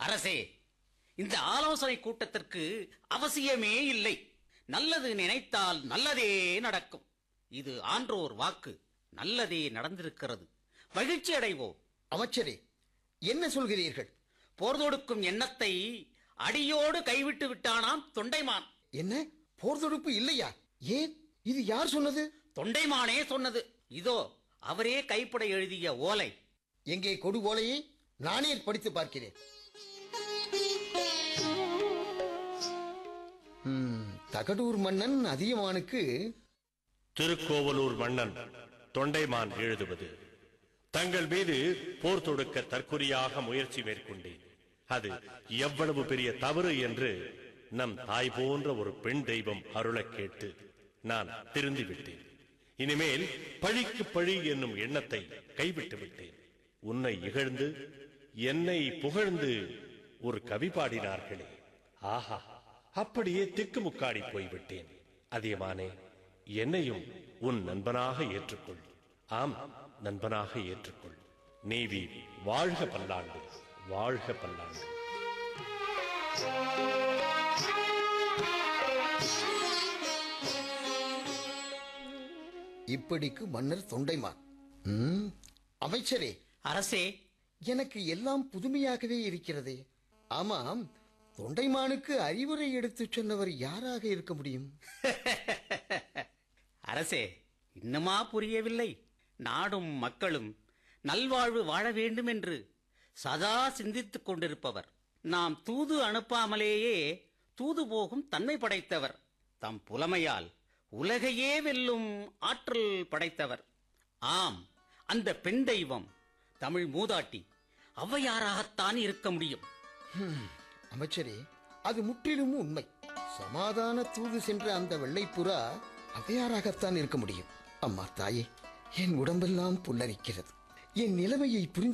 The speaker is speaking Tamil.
அரசே இந்த ஆலோசனை கூட்டத்திற்கு அவசியமே இல்லை நல்லது நினைத்தால் நல்லதே நடக்கும் இது ஆன்றோர் வாக்கு நல்லதே நடந்திருக்கிறது மகிழ்ச்சி அடைவோம் அமைச்சரே என்ன சொல்கிறீர்கள் போர் தொடுக்கும் எண்ணத்தை அடியோடு கைவிட்டு விட்டானாம் தொண்டைமான் என்ன போர் தொடுப்பு இல்லையா ஏன் இது யார் சொன்னது தொண்டைமானே சொன்னது இதோ அவரே கைப்பட எழுதிய ஓலை எங்கே கொடு ஓலையை நானே படித்து பார்க்கிறேன் ம், தகடூர் மன்னன் அதியமானுக்கு திருக்கோவலூர் மன்னன் தொண்டைமான் எழுதுவது தங்கள் மீது போர் தொடுக்க தற்கொலையாக முயற்சி மேற்கொண்டேன் அது எவ்வளவு பெரிய தவறு என்று நம் தாய் போன்ற ஒரு பெண் தெய்வம் அருளக் கேட்டு நான் திருந்தி விட்டேன் இனிமேல் பழிக்கு பழி என்னும் எண்ணத்தை கைவிட்டு விட்டேன் உன்னை இகழ்ந்து என்னை புகழ்ந்து ஒரு கவி பாடினார்களே ஆஹா அப்படியே திக்குமுக்காடி போய்விட்டேன் அதியமானே என்னையும் உன் நண்பனாக ஏற்றுக்கொள் ஆம் நண்பனாக ஏற்றுக்கொள் நீவி வாழ்க பல்லாண்டு வாழ்க பல்லாண்டு இப்படிக்கு மன்னர் தொண்டைமான் ம், அமைச்சரே அரசே எனக்கு எல்லாம் புதுமையாகவே இருக்கிறதே ஆமாம் தொண்டைமானுக்கு அறிவுரை எடுத்துச் சொன்னவர் யாராக இருக்க முடியும் அரசே இன்னுமா புரியவில்லை நாடும் மக்களும் நல்வாழ்வு வாழ வேண்டும் என்று சதா சிந்தித்துக் கொண்டிருப்பவர் நாம் தூது அனுப்பாமலேயே தூது போகும் தன்மை படைத்தவர் தம் புலமையால் உலகையே வெல்லும் ஆற்றல் படைத்தவர் ஆம் அந்த பெண் தெய்வம் தமிழ் மூதாட்டி ஔவையாராகத்தான் இருக்க முடியும் அமைச்சரே அது முற்றிலும் உண்மை சமாதான தூது சென்ற அந்த வெள்ளைப்புறா அவையாராகத்தான் இருக்க முடியும் அம்மா தாயே என் உடம்பெல்லாம் புல்லரிக்கிறது என் நிலைமையை புரிந்து